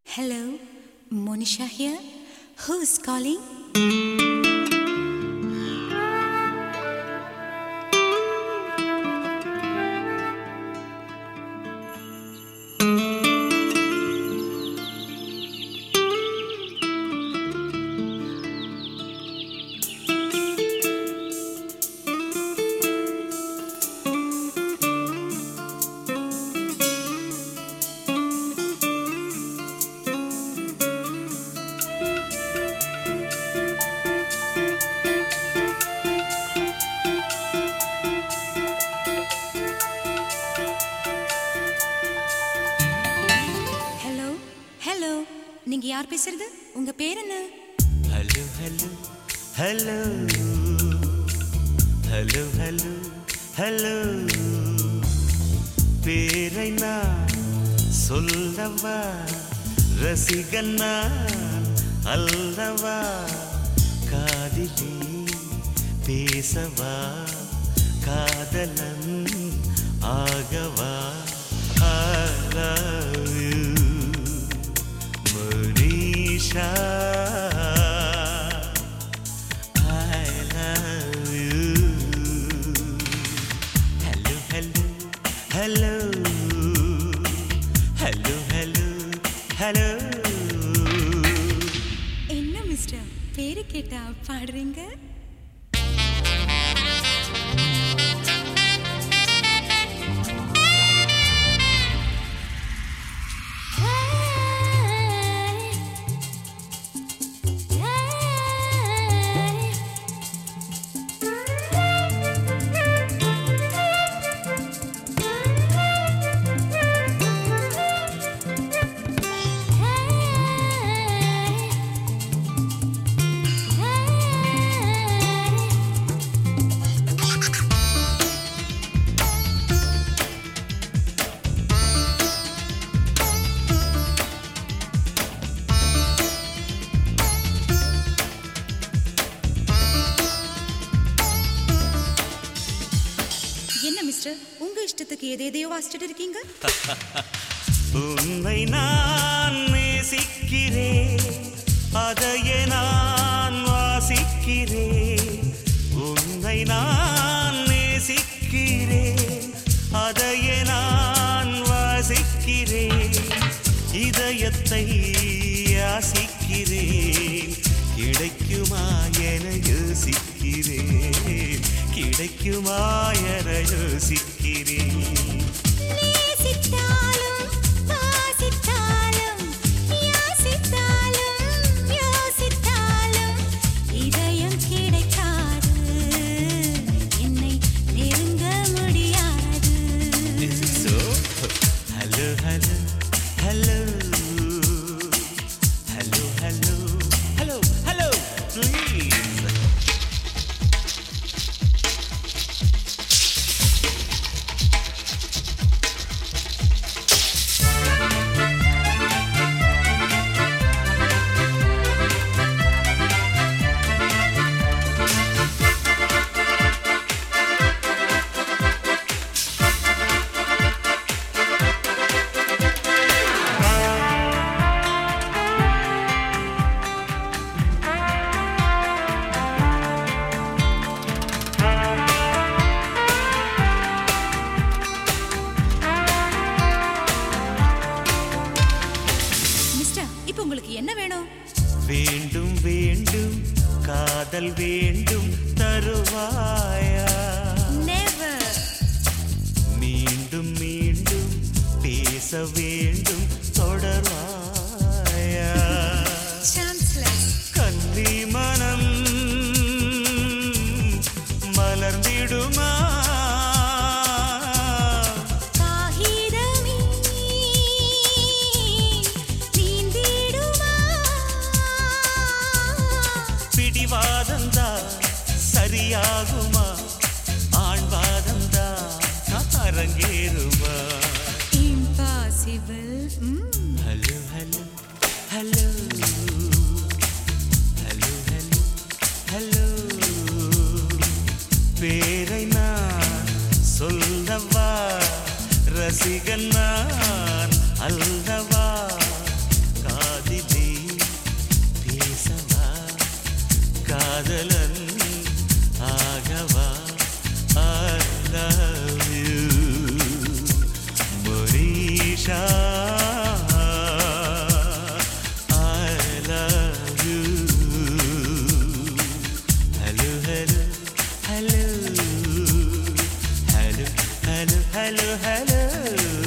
Hello, Monisha here. Who's calling? Hello hello நீங்க யார் பேசுறது உங்க பேர் என்ன hello hello hello hello hello hello பேரை நான் சொல்லவா ரசிகன் நான் அல்லவா காதிலே பேசவா காதலன் ஆகவா I love you Manisha, I love you. Hello, hello, hello, hello, hello, hello. என்ன மிஸ்டர் பேரு கேட்டா பாடுறீங்க என்ன மிஸ்டர் உங்க இஷ்டத்துக்கு எதை எதையோ வாசிச்சுட்டு இருக்கீங்க உன்னை நான் நேசிக்கிறேன் அதையே நான் வாசிக்கிறேன் உன்னை நான் நேசிக்கிறேன் அதையே நான் வாசிக்கிறேன் இதயத்தை யாசிக்கிறேன் கிடைக்குமா என யோசிக்கிறேன் கிடைக்குமா என யோசிக்கிறேன் நேசித்தாலும் வாசித்தாலும் யாசித்தாலும் யோசித்தாலும் இதயம் கிடைக்காது என்னை நெருங்க முடியாது Is it so? Hello, hello, hello. Hello, hello, hello, hello, please. Mister இப்போ உங்களுக்கு என்ன வேணும் வேண்டும் வேண்டும் காதல் வேண்டும் தருவாயா நெவர் மீண்டும் மீண்டும் பேச வேண்டும் தொடர்வாயா சான்ஸ்லெஸ் கன்னி மனம் மலர்ந்திடுமா காகிதமே நீந்திடுமா பிடிவாதந்தா சரியாகுமா ஆண்வாதந்தா அரங்கேறுமா impossible hello hello hello hello hello hello பேரை நான் சொல்லவா ரசிகன் நான் அல்லவா hello.